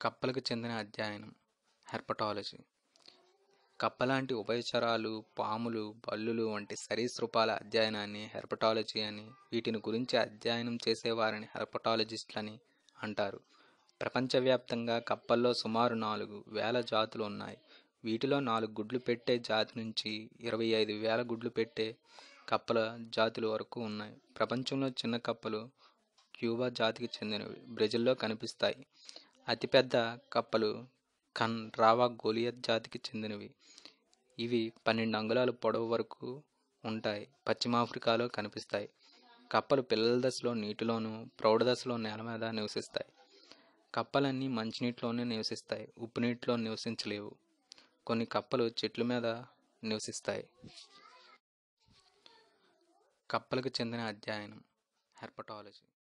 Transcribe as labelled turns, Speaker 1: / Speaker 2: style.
Speaker 1: కప్పలకు చెందిన అధ్యయనం హెర్పటాలజీ కప్పలాంటి ఉభయచరాలు పాములు బల్లులు వంటి సరీసృపాల అధ్యయనాన్ని హెర్పటాలజీ అని వీటిని గురించి అధ్యయనం చేసేవారిని హెర్పటాలజిస్టులని అంటారు ప్రపంచవ్యాప్తంగా కప్పల్లో సుమారు నాలుగు వేల జాతులు ఉన్నాయి వీటిలో నాలుగు గుడ్లు పెట్టే జాతి నుంచి ఇరవై ఐదు వేల గుడ్లు పెట్టే కప్పల జాతుల వరకు ఉన్నాయి ప్రపంచంలో చిన్న కప్పలు క్యూబా జాతికి చెందినవి బ్రెజిల్లో కనిపిస్తాయి అతిపెద్ద కప్పలు కన్ రావా గోలియత్ జాతికి చెందినవి ఇవి పన్నెండు అంగుళాల పొడవు వరకు ఉంటాయి పశ్చిమ ఆఫ్రికాలో కనిపిస్తాయి కప్పలు పిల్లల దశలో నీటిలోను ప్రౌఢ దశలో నేల మీద నివసిస్తాయి కప్పలన్నీ మంచినీటిలోనే నివసిస్తాయి ఉప్పు నీటిలో నివసించలేవు కొన్ని కప్పలు చెట్ల మీద నివసిస్తాయి కప్పలకు చెందిన అధ్యయనం హెర్పటాలజీ